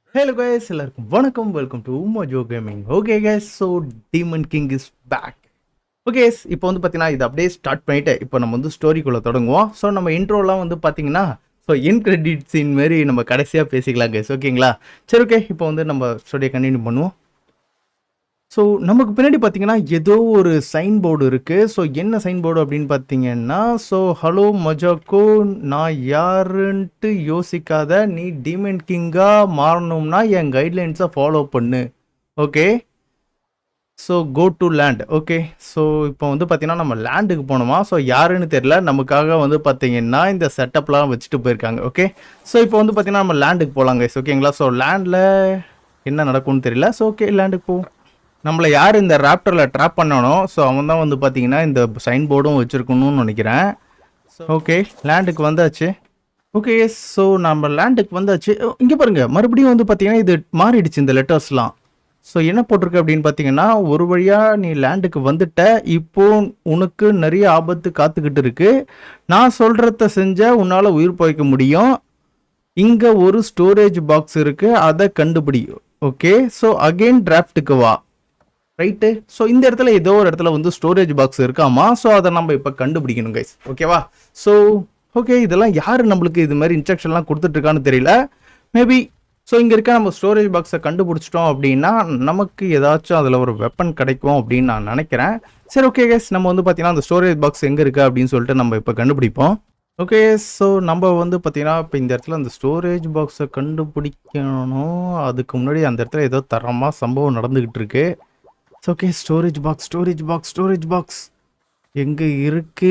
Hello guys எல்லாருக்கும் வணக்கம் welcome to Mojo Gaming okay guys so Demon King is back okay இப்போ வந்து பார்த்தீங்கன்னா இது அப்படியே ஸ்டார்ட் பண்ணிட்டு இப்போ நம்ம வந்து ஸ்டோரிக்குள்ளே தொடங்குவோம் ஸோ நம்ம இன்ட்ரோலாம் வந்து பார்த்தீங்கன்னா ஸோ இன் கிரெடிட் சீன் மாரி நம்ம கடைசியாக பேசிக்கலாம் கைஸ் ஓகேங்களா சரி ஓகே இப்போ வந்து நம்ம ஸ்டோரியை கண்டினியூ பண்ணுவோம் ஸோ நமக்கு பின்னாடி பார்த்தீங்கன்னா ஏதோ ஒரு சைன் போர்டு இருக்குது ஸோ என்ன சைன் போர்டு அப்படின்னு பார்த்தீங்கன்னா ஸோ ஹலோ மஜாக்கோ நான் யாருன்ட்டு யோசிக்காத நீ டீமன் கிங்காக மாறணும்னா என் கைட்லைன்ஸை ஃபாலோ பண்ணு okay so go to land okay so இப்போ வந்து பார்த்தீங்கன்னா நம்ம லேண்டுக்கு போனோமா ஸோ யாருன்னு தெரியல நமக்காக வந்து பார்த்தீங்கன்னா இந்த செட்டப்லாம் வச்சுட்டு போயிருக்காங்க ஓகே ஸோ இப்போ வந்து பார்த்தீங்கன்னா நம்ம லேண்டுக்கு போகலாங்க ஓகேங்களா ஸோ லேண்டில் என்ன நடக்கும்னு தெரியல ஸோ ஓகே லேண்டுக்கு போவோம் நம்மளை யார் இந்த ராப்டரில் ட்ராப் பண்ணனோ ஸோ அவன் தான் வந்து பார்த்தீங்கன்னா இந்த சைன் போர்டும் வச்சுருக்கணும்னு நினைக்கிறேன் ஓகே லேண்டுக்கு வந்தாச்சு ஓகே ஸோ நம்ம லேண்டுக்கு வந்தாச்சு இங்கே பாருங்க மறுபடியும் வந்து பார்த்தீங்கன்னா இது மாறிடுச்சு இந்த லெட்டர்ஸ்லாம் ஸோ என்ன போட்டிருக்கு அப்படின்னு பார்த்தீங்கன்னா ஒரு வழியாக நீ லேண்டுக்கு வந்துட்ட இப்போ உனக்கு நிறைய ஆபத்து காத்துக்கிட்டு இருக்கு நான் சொல்கிறத செஞ்ச உன்னால் உயிர் பிழைக்க முடியும் இங்கே ஒரு ஸ்டோரேஜ் பாக்ஸ் இருக்கு அதை கண்டுபிடி ஓகே ஸோ அகெயின் டிராஃப்ட்டுக்கு வா ரைட்டு ஸோ இந்த இடத்துல ஏதோ ஒரு இடத்துல வந்து ஸ்டோரேஜ் பாக்ஸ் இருக்காமா ஸோ அதை நம்ம இப்போ கண்டுபிடிக்கணும் கைஸ் ஓகேவா ஸோ ஓகே இதெல்லாம் யார் நம்மளுக்கு இது மாதிரி இன்ஸ்ட்ரக்ஷன்லாம் கொடுத்துட்ருக்கான்னு தெரியல மேபி ஸோ இங்கே இருக்க நம்ம ஸ்டோரேஜ் பாக்ஸை கண்டுபிடிச்சிட்டோம் அப்படின்னா நமக்கு ஏதாச்சும் அதில் ஒரு வெப்பன் கிடைக்கும் அப்படின்னு நான் நினைக்கிறேன் சரி ஓகே கைஸ் நம்ம வந்து பார்த்தீங்கன்னா அந்த ஸ்டோரேஜ் பாக்ஸ் எங்கே இருக்குது அப்படின்னு சொல்லிட்டு நம்ம இப்போ கண்டுபிடிப்போம் ஓகே ஸோ நம்ம வந்து பார்த்தீங்கன்னா இப்போ இந்த இடத்துல அந்த ஸ்டோரேஜ் பாக்ஸை கண்டுபிடிக்கணும் அதுக்கு முன்னாடி அந்த இடத்துல ஏதோ தரமாக சம்பவம் நடந்துக்கிட்டு இருக்கு okay storage box storage box storage box எங்கே இருக்கு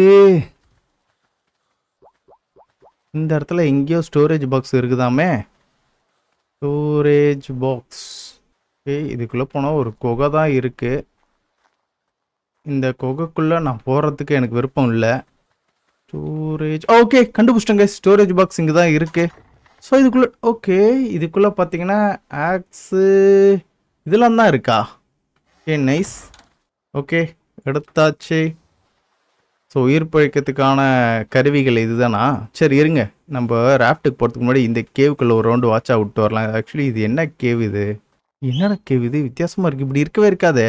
இந்த இடத்துல எங்கேயோ ஸ்டோரேஜ் பாக்ஸ் இருக்குதாமே ஸ்டோரேஜ் பாக்ஸ் ஓகே இதுக்குள்ளே போனால் ஒரு குகை தான் இருக்குது இந்த குகைக்குள்ளே நான் போகிறதுக்கு எனக்கு விருப்பம் இல்லை ஸ்டோரேஜ் ஓகே கண்டுபிடிச்சிட்டேங்க ஸ்டோரேஜ் பாக்ஸ் இங்கே தான் இருக்குது ஸோ இதுக்குள்ளே ஓகே இதுக்குள்ளே பார்த்தீங்கன்னா ஆக்ஸு இதெல்லாம் தான் இருக்கா ஓகே நைஸ் ஓகே எடுத்தாச்சு ஸோ உயிர் பிழைக்கிறதுக்கான கருவிகள் இதுதானா சரி இருங்க நம்ம ராஃப்ட்டுக்கு போகிறதுக்கு முன்னாடி இந்த கேவுக்குள்ளே ஒரு ரவுண்டு வாட்சா விட்டு வரலாம் ஆக்சுவலி இது என்ன கேவ் இது என்னடா கேவ் இது வித்தியாசமாக இருக்குது இப்படி இருக்கவே இருக்காதே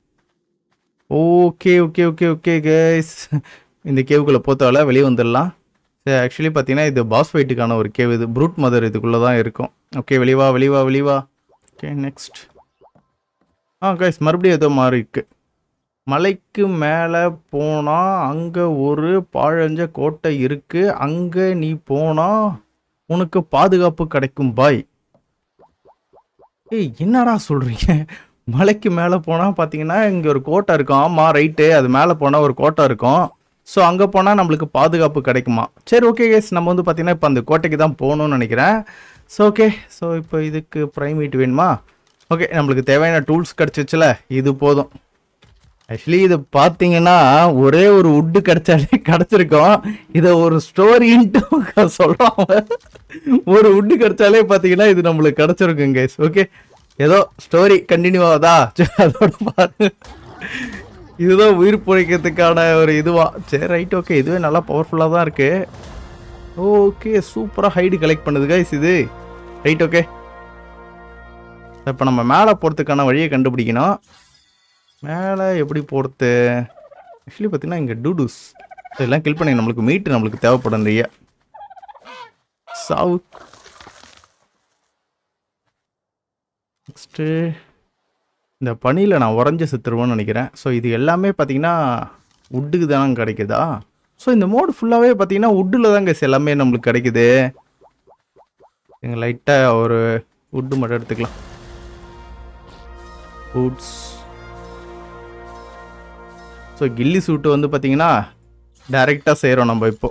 ஓகே ஓகே ஓகே ஓகே கேஸ் இந்த கேவுக்குள்ளே போத்தால வெளியே வந்துடலாம் சரி ஆக்சுவலி பார்த்தீங்கன்னா இது பாஸ் ஃபைட்டுக்கான ஒரு கேவ் இது ப்ரூட் மதர் இதுக்குள்ளே தான் இருக்கும் ஓகே வெளிவா வெளிவா வெளிவா ஓகே நெக்ஸ்ட் ஆ கைஸ் மறுபடியும் ஏதோ மாறி இருக்கு மலைக்கு மேலே போனால் அங்கே ஒரு பாழஞ்ச கோட்டை இருக்கு அங்கே நீ போனால் உனக்கு பாதுகாப்பு கிடைக்கும் பாய் ஏய் என்னடா சொல்கிறீங்க மலைக்கு மேலே போனால் பார்த்தீங்கன்னா இங்கே ஒரு கோட்டை இருக்கும் ஆமாம் ரைட்டு அது மேலே போனால் ஒரு கோட்டை இருக்கும் ஸோ அங்கே போனால் நம்மளுக்கு பாதுகாப்பு கிடைக்குமா சரி ஓகே கேஸ் நம்ம வந்து பார்த்தீங்கன்னா இப்போ அந்த கோட்டைக்கு தான் போகணும்னு நினைக்கிறேன் ஸோ ஓகே ஸோ இப்போ இதுக்கு ப்ரைமேட் வேணுமா ஓகே நம்மளுக்கு தேவையான டூல்ஸ் கிடச்சிச்சுல இது போதும் ஆக்சுவலி இது பார்த்தீங்கன்னா ஒரே ஒரு உட்டு கிடைச்சாலே கிடச்சிருக்கோம் இதை ஒரு ஸ்டோரின்ட்டு சொல்கிறாங்க ஒரு உட்டு கிடைச்சாலே பார்த்தீங்கன்னா இது நம்மளுக்கு கிடச்சிருக்கும் கைஸ் ஓகே ஏதோ ஸ்டோரி கண்டினியூ ஆகுதா சரி அதோட பாருங்க இதுதான் உயிர் பிழைக்கிறதுக்கான ஒரு இதுவா சரி ரைட் ஓகே இதுவே நல்லா பவர்ஃபுல்லாக தான் இருக்கு ஓகே சூப்பராக ஹைடு கலெக்ட் பண்ணுது கைஸ் இது ரைட் ஓகே இப்போ நம்ம மேலே போகிறதுக்கான வழியை கண்டுபிடிக்கணும் மேலே எப்படி போகிறது ஆக்சுவலி பார்த்தீங்கன்னா இங்கே டூடூஸ் இதெல்லாம் கில் பண்ணி நம்மளுக்கு மீட்டு நம்மளுக்கு தேவைப்படும் நிறைய சாவு நெக்ஸ்ட்டு இந்த பனியில் நான் உறைஞ்ச செத்துருவேன்னு நினைக்கிறேன் ஸோ இது எல்லாமே பார்த்தீங்கன்னா உட்டுக்கு தானே கிடைக்குதா ஸோ இந்த மோடு ஃபுல்லாகவே பார்த்தீங்கன்னா உட்டில் தாங்க எல்லாமே நம்மளுக்கு கிடைக்குது எங்கள் லைட்டாக ஒரு உட்டு மட்டும் எடுத்துக்கலாம் ஃபுட்ஸ் ஸோ கில்லி சூட்டு வந்து பார்த்தீங்கன்னா டைரெக்டாக செய்கிறோம் நம்ம இப்போ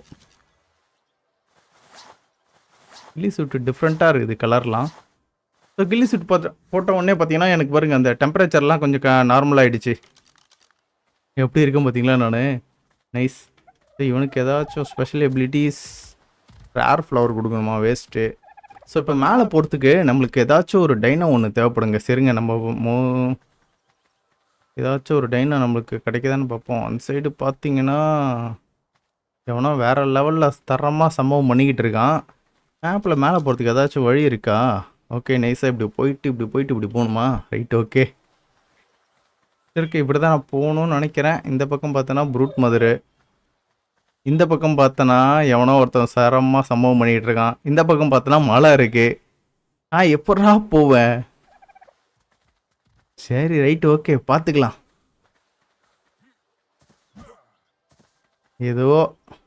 கில்லி சூட்டு டிஃப்ரெண்ட்டாக இருக்குது கலர்லாம் ஸோ கில்லி சூட் பார்த்து போட்ட உடனே பார்த்தீங்கன்னா எனக்கு பாருங்க அந்த டெம்பரேச்சர்லாம் கொஞ்சம் க நார்மல் ஆகிடுச்சு எப்படி இருக்கும் பார்த்தீங்களா நான் நைஸ் ஸோ இவனுக்கு ஏதாச்சும் ஸ்பெஷல் எபிலிட்டிஸ் ரேர் ஃப்ளவர் கொடுக்கணுமா வேஸ்ட்டு ஸோ இப்போ மேலே போகிறதுக்கு நம்மளுக்கு ஏதாச்சும் ஒரு டைனோ ஒன்று தேவைப்படுங்க சரிங்க நம்ம மோ ஏதாச்சும் ஒரு டைனோ நம்மளுக்கு கிடைக்குதான்னு பார்ப்போம் அந்த சைடு பார்த்தீங்கன்னா எவனோ வேறு லெவலில் தரமாக சம்பவம் பண்ணிக்கிட்டு இருக்கான் மேப்பில் மேலே போகிறதுக்கு ஏதாச்சும் வழி இருக்கா ஓகே நைஸாக இப்படி போயிட்டு இப்படி போயிட்டு இப்படி போகணுமா ரைட் ஓகே இருக்கு இப்படி தான் நான் போகணும்னு நினைக்கிறேன் இந்த பக்கம் பார்த்தோன்னா ப்ரூட் மதுரை இந்த பக்கம் பார்த்தனா எவனோ ஒருத்தன் சரமாக சம்பவம் பண்ணிகிட்டு இருக்கான் இந்த பக்கம் பார்த்தனா மழை இருக்கு நான் எப்படா போவேன் சரி ரைட் ஓகே பார்த்துக்கலாம் ஏதோ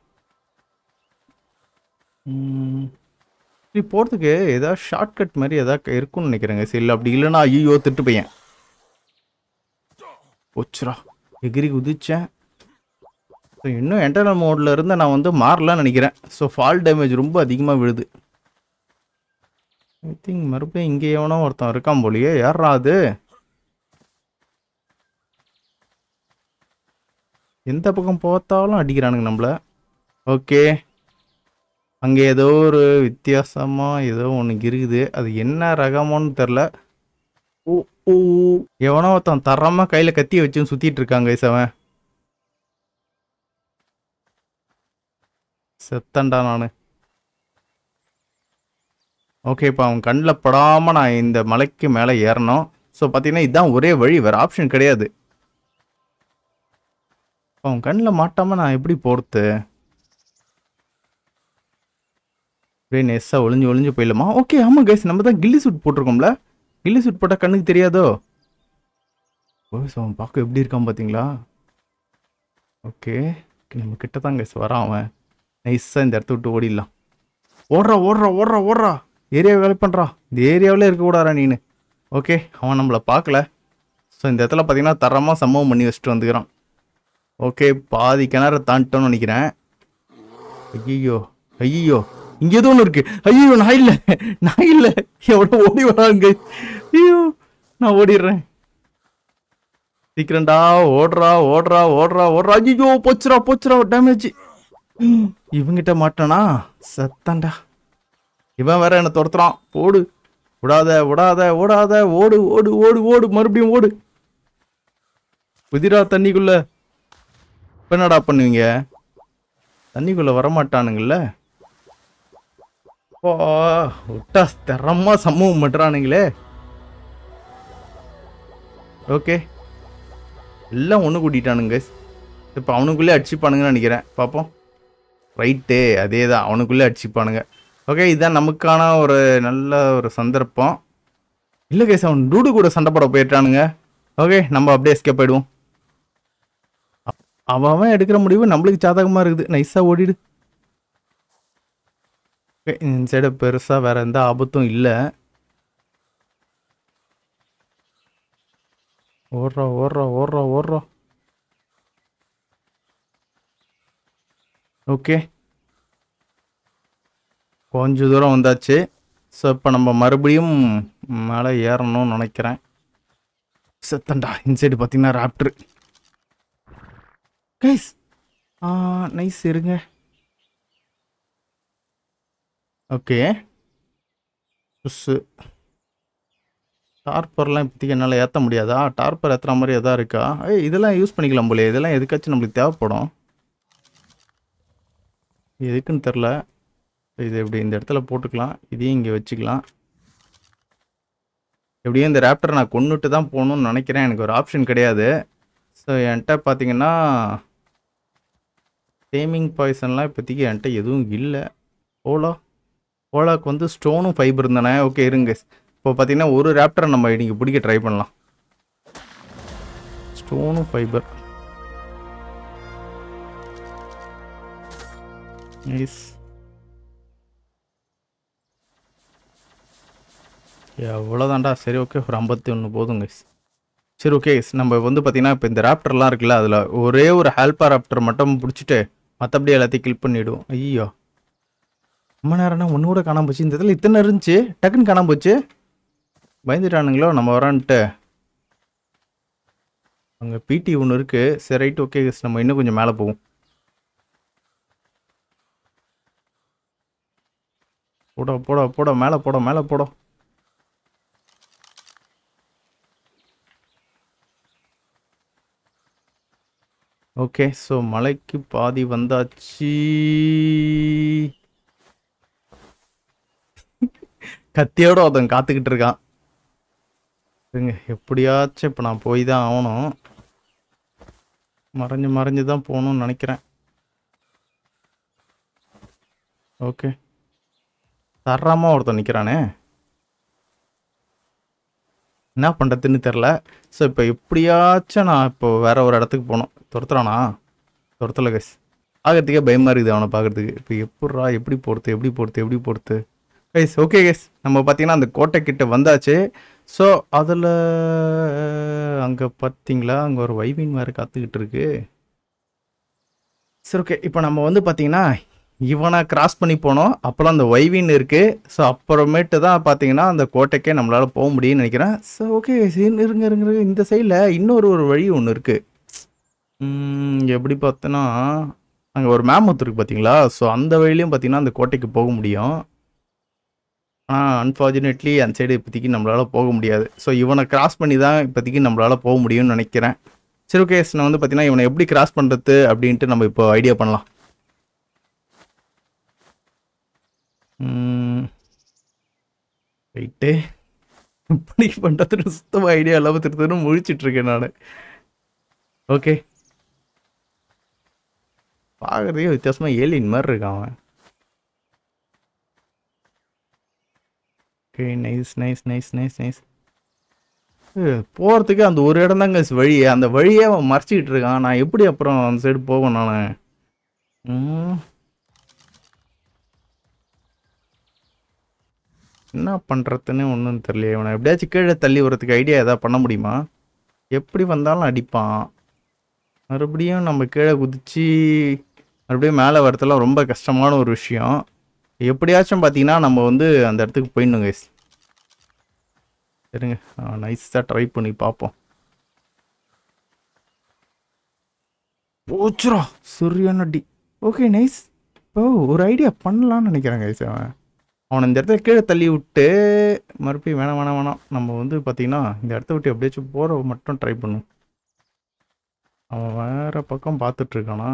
ம், இப்படி போகிறதுக்கு ஏதாவது ஷார்ட்கட் மாதிரி ஏதாவது இருக்கும்னு நினைக்கிறேங்க சரி இல்லை அப்படி இல்லைன்னா ஐயோ திட்டு பையன் போச்சுரா எகிரி குதிச்சேன் ஸோ இன்னும் என்டர்னல் மோடில் இருந்து நான் வந்து மாறலாம்னு நினைக்கிறேன் ஸோ ஃபால் டேமேஜ் ரொம்ப அதிகமாக விழுது ஐ திங்க் மறுபடியும் இங்கே எவனோ ஒருத்தன் இருக்கான் போலியே யாரா அது எந்த பக்கம் பார்த்தாலும் அடிக்கிறானுங்க நம்மள ஓகே அங்கே ஏதோ ஒரு வித்தியாசமாக ஏதோ ஒன்று இருக்குது அது என்ன ரகமோன்னு தெரில ஓ ஓ எவனோ ஒருத்தன் தரமாக கையில் கத்தி வச்சு சுற்றிட்டு இருக்காங்க இசவன் செத்தண்டா நான் ஓகே இப்போ அவன் கண்ணில் படாமல் நான் இந்த மலைக்கு மேலே ஏறணும் ஸோ பார்த்தீங்கன்னா இதுதான் ஒரே வழி வேறு ஆப்ஷன் கிடையாது அவன் கண்ணில் மாட்டாமல் நான் எப்படி போகிறது அப்படியே நெஸ்ஸாக ஒளிஞ்சு ஒளிஞ்சு போயிடலாமா ஓகே ஆமாம் கைஸ் நம்ம தான் கில்லி சூட் போட்டிருக்கோம்ல கில்லி சூட் போட்டால் கண்ணுக்கு தெரியாதோ ஓ ஸோ அவன் பார்க்க எப்படி இருக்கான் பார்த்தீங்களா ஓகே நம்ம கிட்ட தான் கைஸ் வரான் அவன் நைஸாக இந்த இடத்த விட்டு ஓடிடலாம் ஓடுறா ஓடுறா ஓடுறா ஓடுறா ஏரியா வேலை பண்ணுறான் இந்த ஏரியாவிலே இருக்கக்கூடாதா நீனு ஓகே அவன் நம்மளை பார்க்கல ஸோ இந்த இடத்துல பார்த்தீங்கன்னா தரமாக சம்பவம் பண்ணி வச்சுட்டு வந்துக்கிறான் ஓகே பாதி கிணறு தாண்டிட்டோன்னு நினைக்கிறேன் ஐயோ ஐயோ இங்கே ஏதோ ஒன்று இருக்கு ஐயோ நான் இல்லை நான் இல்லை எவ்வளோ ஓடி வராங்க ஐயோ நான் ஓடிடுறேன் சீக்கிரம்டா ஓடுறா ஓடுறா ஓடுறா ஓடுறா ஐயோ போச்சுரா போச்சுரா டேமேஜ் இவங்கிட்ட மாட்டானா சத்தண்டா இவன் வேற என்ன துரத்துறான் போடு விடாத விடாத ஓடாத ஓடு ஓடு ஓடு ஓடு மறுபடியும் ஓடு குதிரா தண்ணிக்குள்ள இப்ப என்னடா பண்ணுவீங்க தண்ணிக்குள்ள வரமாட்டானுங்கல்ல ஓ விட்டா திறமா சம்பவம் பண்றானுங்களே ஓகே எல்லாம் ஒன்று கூட்டிட்டானுங்க இப்போ அவனுக்குள்ளே அடிச்சுப்பானுங்கன்னு நினைக்கிறேன் பார்ப்போம் ரைட்டு அதே தான் அவனுக்குள்ளே அடிச்சுப்பானுங்க ஓகே இதுதான் நமக்கான ஒரு நல்ல ஒரு சந்தர்ப்பம் இல்லை கேஸ் அவன் டூடு கூட சண்டை போட போயிட்டானுங்க ஓகே நம்ம அப்படியே எஸ்கேப் ஆயிடுவோம் அ- அவன் அவன் எடுக்கிற முடிவு நம்மளுக்கு சாதகமாக இருக்குது நைஸாக ஓடிடு ஓகே இந்த சைடு பெருசாக வேற எந்த ஆபத்தும் இல்லை ஓடுறா ஓடுறா ஓடுறா ஓடுறா ஓகே கொஞ்ச தூரம் வந்தாச்சு ஸோ இப்போ நம்ம மறுபடியும் மேலே ஏறணும்னு நினைக்கிறேன் செத்தண்டா இந்த சைடு பார்த்தீங்கன்னா ராப்டர் கைஸ் ஆ நைஸ் இருங்க ஓகே புஸ்ஸு டார்பர்லாம் இப்போதைக்கு என்னால் ஏற்ற முடியாதா டார்பர் ஏற்றுற மாதிரி எதா இருக்கா ஏய் இதெல்லாம் யூஸ் பண்ணிக்கலாம் போலே இதெல்லாம் எதுக்காச்சும் நம்மளுக்கு தேவைப்படும் எதுக்குன்னு தெரில இது இப்படி இந்த இடத்துல போட்டுக்கலாம் இதையும் இங்கே வச்சுக்கலாம் எப்படியும் இந்த ரேப்டர் நான் கொண்டுட்டு தான் போகணும்னு நினைக்கிறேன் எனக்கு ஒரு ஆப்ஷன் கிடையாது ஸோ என்கிட்ட பார்த்தீங்கன்னா டேமிங் பாய்சன்லாம் இப்போதைக்கு என்கிட்ட எதுவும் இல்லை ஓலா ஓலாக்கு வந்து ஸ்டோனும் ஃபைபர் இருந்தானே ஓகே இருங்க இப்போ பார்த்தீங்கன்னா ஒரு ரேப்டரை நம்ம இன்னைக்கு பிடிக்க ட்ரை பண்ணலாம் ஸ்டோனும் ஃபைபர் நைஸ் எவ்வளோதான்டா சரி ஓகே ஒரு ஐம்பத்தி ஒன்று போதும் guys சரி ஓகே நம்ம வந்து பார்த்தீங்கன்னா இப்போ இந்த ராப்டர்லாம் இருக்குல்ல அதில் ஒரே ஒரு ஹெல்ப்பா ராப்டர் மட்டும் பிடிச்சிட்டு மற்றபடி எல்லாத்தையும் கில் பண்ணிவிடும் ஐயோ ரொம்ப நேரம்னா ஒன்று கூட காணாம போச்சு இந்த இடத்துல இத்தனை இருந்துச்சு டக்குன்னு காணாம போச்சு பயந்துட்டானுங்களோ நம்ம வரான்ட்டு அங்கே பிடி ஒன்று இருக்குது சரி ரைட் ஓகே நம்ம இன்னும் கொஞ்சம் மேலே போவோம் போட போட போட மேலே போட மேலே போட ஓகே ஸோ மலைக்கு பாதி வந்தாச்சு கத்தியோட ஒருத்தன் காத்துக்கிட்டு இருக்கான் இருங்க எப்படியாச்சும் இப்போ நான் போய் தான் ஆகணும் மறைஞ்சு மறைஞ்சு தான் போகணும்னு நினைக்கிறேன் ஓகே தர்றாம ஒருத்தன் நிற்கிறானே என்ன பண்ணுறதுன்னு தெரில ஸோ இப்போ எப்படியாச்சும் நான் இப்போ வேற ஒரு இடத்துக்கு போகணும் துரத்துறானா துரத்தல கைஸ் பார்க்கறதுக்கே பயமாக இருக்குது அவனை பார்க்கறதுக்கு இப்போ எப்பட்றா எப்படி போகிறது எப்படி போகிறது எப்படி போகிறது கைஸ் ஓகே கைஸ் நம்ம பார்த்தீங்கன்னா அந்த கோட்டை கிட்ட வந்தாச்சு ஸோ அதில் அங்கே பார்த்தீங்களா அங்கே ஒரு வைவின் வேறு காத்துக்கிட்டு இருக்கு சரி ஓகே இப்போ நம்ம வந்து பார்த்தீங்கன்னா இவனை கிராஸ் பண்ணி போனோம் அப்புறம் அந்த வைவின் இருக்கு ஸோ அப்புறமேட்டு தான் பார்த்தீங்கன்னா அந்த கோட்டைக்கே நம்மளால போக முடியும்னு நினைக்கிறேன் ஸோ ஓகே இருங்க இருங்க இருங்க. இந்த சைடில் இன்னொரு ஒரு வழி ஒன்று இருக்கு ம், எப்படி பார்த்தோன்னா அங்கே ஒரு மேமத் இருக்கு பார்த்தீங்களா ஸோ அந்த வழியிலையும் பார்த்தீங்கன்னா அந்த கோட்டைக்கு போக முடியும் ஆனால் அன்ஃபார்ச்சுனேட்லி அந்த சைடு இப்போதைக்கு நம்மளால் போக முடியாது ஸோ இவனை கிராஸ் பண்ணி தான் இப்போதைக்கு நம்மளால் போக முடியும்னு நினைக்கிறேன் சரி ஓகே நான் வந்து பார்த்தீங்கன்னா இவனை எப்படி கிராஸ் பண்ணுறது அப்படின்ட்டு நம்ம இப்போ ஐடியா பண்ணலாம் ரைட்டு இப்படி பண்ணுறதுன்னு சுத்தமாக ஐடியா இல்லாமல் திருத்தணும் முழிச்சிட்டு இருக்கேன் நான் ஓகே பார்க்குறதுக்கே வித்தியாசமாக ஏலியன் மாதிரி இருக்கான் அவன் okay nice nice nice nice nice போகிறதுக்கு அந்த ஒரு இடம் தாங்க வழி அந்த வழியே அவன் மறைச்சிக்கிட்டு இருக்கான் நான் எப்படி அப்புறம் அந்த சைடு போவேன் நான் ம் என்ன பண்ணுறதுன்னு ஒன்றும் தெரியல இவனை எப்படியாச்சும் கீழே தள்ளி வரதுக்கு ஐடியா எதாவது பண்ண முடியுமா எப்படி வந்தாலும் அடிப்பான் மறுபடியும் நம்ம கீழே குதிச்சு மறுபடியும் மேலே வரதுலாம் ரொம்ப கஷ்டமான ஒரு விஷயம் எப்படியாச்சும் பார்த்தீங்கன்னா நம்ம வந்து அந்த இடத்துக்கு போயிடணும் கைஸ் சரிங்க நைஸாக ட்ரை பண்ணி பார்ப்போம் போச்சுரா சரியான அடி ஓகே நைஸ் ஓ ஒரு ஐடியா பண்ணலாம்னு நினைக்கிறேன் கைஸ் அவன் அவனை இந்த இடத்துல கீழே தள்ளி விட்டு மறுபடியும் வேணாம் வேணாம் வேணாம் நம்ம வந்து பார்த்தீங்கன்னா இந்த இடத்த விட்டு எப்படியாச்சும் போகிற மட்டும் ட்ரை பண்ணும் அவன் வேற பக்கம் பார்த்துட்டு இருக்கானா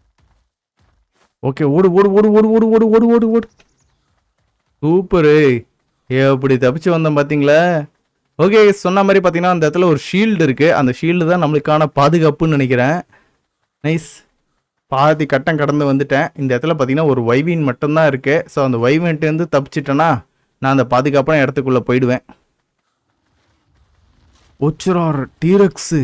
ஓகே ஓடு ஓடு ஓடு ஓடு ஓடு ஓடு ஓடு ஓடு ஓடு சூப்பரு எப்படி தப்பிச்சு வந்தோம் பார்த்தீங்களா ஓகே சொன்ன மாதிரி பார்த்தீங்கன்னா அந்த இடத்துல ஒரு ஷீல்டு இருக்குது அந்த ஷீல்டு தான் நம்மளுக்கான பாதுகாப்புன்னு நினைக்கிறேன் நைஸ் பாதி கட்டம் கடந்து வந்துட்டேன் இந்த இடத்துல பார்த்தீங்கன்னா ஒரு வைவின் மட்டும்தான் இருக்கு ஸோ அந்த வைவின்ட்டேருந்து தப்பிச்சிட்டேன்னா நான் அந்த பாதுகாப்பான இடத்துக்குள்ளே போயிடுவேன் ஒச்சுரார் டீரக்ஸு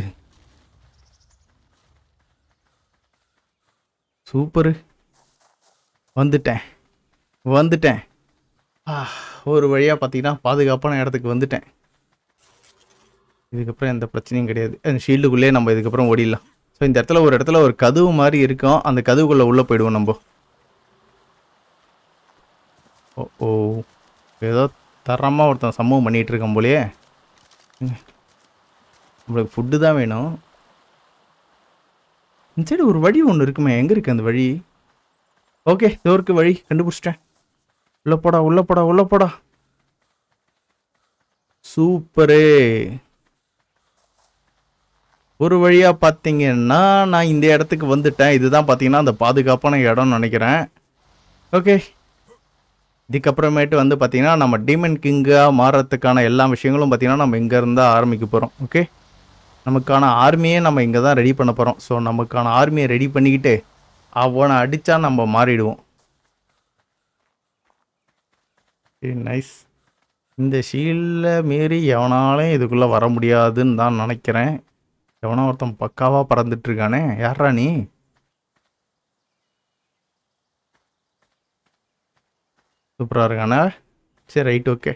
சூப்பரு வந்துட்டேன் வந்துட்டேன் ஆ, ஒரு வழியாக பார்த்தீங்கன்னா பாதுகாப்பான இடத்துக்கு வந்துட்டேன் இதுக்கப்புறம் எந்த பிரச்சனையும் கிடையாது அந்த ஷீல்டுக்குள்ளே நம்ம இதுக்கப்புறம் ஓடிடலாம் ஸோ இந்த இடத்துல ஒரு இடத்துல ஒரு கதவு மாதிரி இருக்கும் அந்த கதவுக்குள்ளே உள்ளே போயிடுவோம் நம்ம ஓ ஓ ஏதோ தரமாக ஒருத்தன் சம்பவம் பண்ணிகிட்டு இருக்கான் போலயே ம். நம்மளுக்கு ஃபுட்டு தான் வேணும் இந்த சைடு ஒரு வழி ஒன்று இருக்குமே எங்கே இருக்கு அந்த வழி ஓகே இதோ இருக்கு வழி கண்டுபிடிச்சிட்டேன் உள்ள போடா உள்ள போடா உள்ள போடா சூப்பரு ஒரு வழியா பார்த்தீங்கன்னா நான் இந்த இடத்துக்கு வந்துட்டேன் இதுதான் பார்த்தீங்கன்னா அந்த பாதுகாப்பான இடம்னு நினைக்கிறேன் ஓகே இதுக்கப்புறமேட்டு வந்து பார்த்தீங்கன்னா நம்ம டீமன் கிங்காக மாறுறதுக்கான எல்லா விஷயங்களும் பார்த்தீங்கன்னா நம்ம இங்கே இருந்தால் ஆரம்பிக்க போகிறோம் ஓகே நமக்கான ஆர்மியே நம்ம இங்கே தான் ரெடி பண்ண போகிறோம் ஸோ நமக்கான ஆர்மியை ரெடி பண்ணிக்கிட்டு அவனை அடித்தா நம்ம மாறிடுவோம் நைஸ் இந்த ஷீல்டில் மீறி எவனாலையும் இதுக்குள்ளே வர முடியாதுன்னு தான் நினைக்கிறேன் எவனோ ஒருத்தன் பக்காவாக பறந்துட்டு இருக்கானே யாரா நீ சூப்பராக இருக்கானே சரி ரைட் ஓகே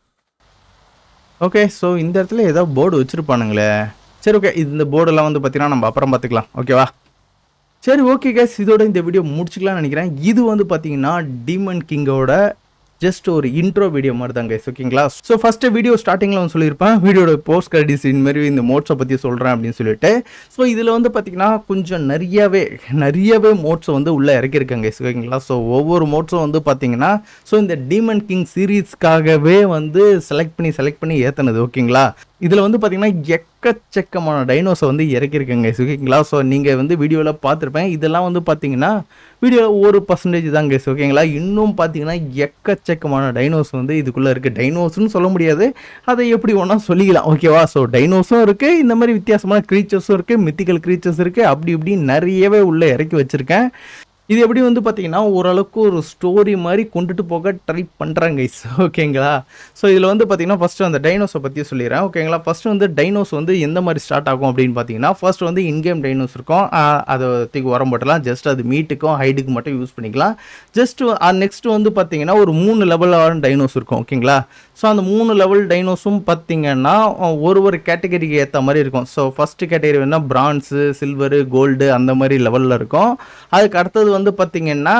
ஓகே ஸோ இந்த இடத்துல ஏதோ போர்டு வச்சுருப்பானுங்களே சரி ஓகே இந்த போர்டெல்லாம் வந்து பார்த்தீங்கன்னா நம்ம அப்புறம் பார்த்துக்கலாம் ஓகேவா சரி ஓகே கேஸ் இதோட இந்த வீடியோ முடிச்சுக்கலாம்னு நினைக்கிறேன் இது வந்து பார்த்தீங்கன்னா டீமன் கிங்கோட ஜஸ்ட் ஒரு இன்ட்ரோ வீடியோ மாதிரி தான் கைஸ் ஓகேங்களா ஸோ ஃபர்ஸ்ட் வீடியோ ஸ்டார்டிங்கில் வந்து சொல்லியிருப்பேன் வீடியோட போஸ்ட் கிரெடிட்ஸ் இந்த மாதிரி இந்த மோட்ஸை பற்றி சொல்கிறேன் அப்படின்னு சொல்லிட்டு ஸோ இதில் வந்து பார்த்தீங்கன்னா கொஞ்சம் நிறையவே நிறையவே மோட்ஸை வந்து உள்ளே இறக்கியிருக்காங்க guys, ஓகேங்களா ஸோ ஒவ்வொரு மோட்ஸும் வந்து பார்த்தீங்கன்னா ஸோ இந்த டீமன் கிங் சீரீஸ்க்காகவே வந்து செலக்ட் பண்ணி செலக்ட் பண்ணி ஏற்றுனது ஓகேங்களா இதில் வந்து பார்த்தீங்கன்னா எக்கச்சக்கமான டைனோஸை வந்து இறக்கியிருக்கேங்க ஓகேங்களா ஸோ நீங்கள் வந்து வீடியோவில் பார்த்துருப்பேன் இதெல்லாம் வந்து பார்த்தீங்கன்னா வீடியோவில் ஒரு பர்சன்டேஜ் தான் கேஸ் ஓகேங்களா இன்னும் பார்த்தீங்கன்னா எக்கச்சக்கமான டைனோஸ் வந்து இதுக்குள்ளே இருக்குது டைனோஸ்னு சொல்ல முடியாது அதை எப்படி ஒன்றா சொல்லிக்கலாம் ஓகேவா ஸோ டைனோஸும் இருக்குது இந்த மாதிரி வித்தியாசமான க்ரீச்சர்ஸும் இருக்குது மித்திக்கல் க்ரீச்சர்ஸ் இருக்குது அப்படி இப்படி நிறையவே உள்ளே இறக்கி வச்சுருக்கேன் இது எப்படி வந்து பார்த்தீங்கன்னா ஓரளவுக்கு ஒரு ஸ்டோரி மாதிரி கொண்டுட்டு போக ட்ரை பண்ணுறாங்க இஸ் ஓகேங்களா ஸோ இதில் வந்து பார்த்தீங்கன்னா ஃபஸ்ட்டு அந்த டைனோஸை பற்றி சொல்லிடுறேன் ஓகேங்களா ஃபஸ்ட்டு வந்து டைனோஸ் வந்து எந்த மாதிரி ஸ்டார்ட் ஆகும் அப்படின்னு பார்த்தீங்கன்னா ஃபர்ஸ்ட் வந்து இன்கேம் டைனோஸ் இருக்கும் ஆஹ் அதை தூக்கி உரம் போட்டலாம் ஜஸ்ட் அது மீட்டுக்கும் ஹைட்டுக்கு மட்டும் யூஸ் பண்ணிக்கலாம் ஜஸ்ட் நெக்ஸ்ட் வந்து பார்த்தீங்கன்னா ஒரு மூணு லெவலான டைனோஸ் இருக்கும் ஓகேங்களா ஸோ அந்த மூணு லெவல் டைனோஸும் பார்த்தீங்கன்னா ஒரு ஒரு கேட்டகரிக்கு ஏற்ற மாதிரி இருக்கும் ஸோ ஃபஸ்ட்டு கேட்டகரி வேணால் பிரான்ஸு சில்வரு கோல்டு அந்த மாதிரி லெவலில் இருக்கும் அதுக்கு அடுத்தது வந்து பார்த்தீங்கன்னா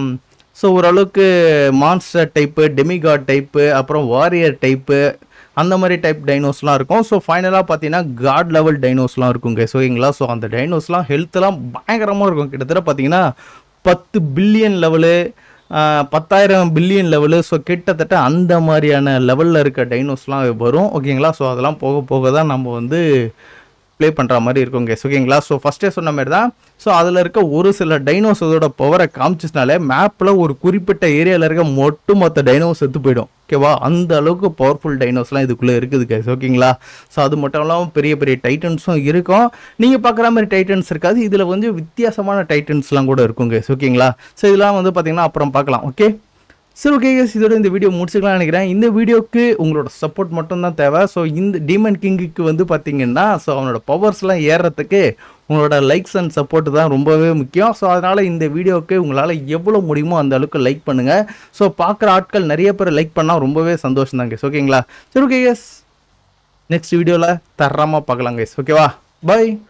ஸோ ஓரளவுக்கு மான்ஸ்டர் டைப்பு டெமிகாட் டைப்பு அப்புறம் வாரியர் டைப்பு அந்த மாதிரி டைப் டைனோஸ்லாம் இருக்கும் ஸோ ஃபைனலாக பார்த்தீங்கன்னா காட் லெவல் டைனோஸ்லாம் இருக்குங்க ஸோ ஓகேங்களா ஸோ அந்த டைனோஸ்லாம் ஹெல்த்லாம் பயங்கரமாக இருக்கும் கிட்டத்தட்ட பார்த்தீங்கன்னா பத்து பில்லியன் லெவலு பத்தாயிரம் பில்லியன் லெவலு ஸோ கிட்டத்தட்ட அந்த மாதிரியான லெவலில் இருக்க டைனோஸ்லாம் வரும் ஓகேங்களா ஸோ அதெல்லாம் போக போக தான் நம்ம வந்து ப்ளே பண்ணுற மாதிரி இருக்கும் கேஸ் ஓகேங்களா ஸோ ஃபஸ்ட்டே சொன்ன மாதிரி தான் ஸோ அதில் இருக்க ஒரு சில டைனோஸோட பவரை காமிச்சினாலே மேப்பில் ஒரு குறிப்பிட்ட ஏரியாவில் இருக்க மொட்டு மொத்த டைனோஸ் செத்து போயிடும் ஓகேவா அந்த அளவுக்கு பவர்ஃபுல் டைனோஸ்லாம் இதுக்குள்ளே இருக்குது கேஸ் ஓகேங்களா ஸோ அது மட்டும் இல்லாமல் பெரிய பெரிய டைட்டன்ஸும் இருக்கும் நீங்கள் பார்க்குற மாதிரி டைட்டன்ஸ் இருக்காது இதில் வந்து வித்தியாசமான டைட்டன்ஸ்லாம் கூட இருக்கும் கேஸ் ஓகேங்களா ஸோ இதெல்லாம் வந்து பார்த்தீங்கன்னா அப்புறம் பார்க்கலாம் ஓகே சரி ஓகே guys, இதோட இந்த வீடியோ முடிச்சுக்கலாம் நினைக்கிறேன் இந்த வீடியோக்கு உங்களோட சப்போர்ட் மட்டும்தான் தேவை ஸோ இந்த டீமன் கிங்குக்கு வந்து பார்த்தீங்கன்னா ஸோ அவனோட பவர்ஸ்லாம் ஏறுறதுக்கு உங்களோட லைக்ஸ் அண்ட் சப்போர்ட் தான் ரொம்பவே முக்கியம் ஸோ அதனால் இந்த வீடியோவுக்கு உங்களால் எவ்வளோ முடியுமோ அந்த அளவுக்கு லைக் பண்ணுங்கள் ஸோ பார்க்குற ஆட்கள் நிறைய பேர் லைக் பண்ணால் ரொம்பவே சந்தோஷம் தான் guys. ஓகேங்களா சரி ஓகே கேஸ் நெக்ஸ்ட் வீடியோவில் தரமாக பார்க்கலாம் guys. ஓகேவா பை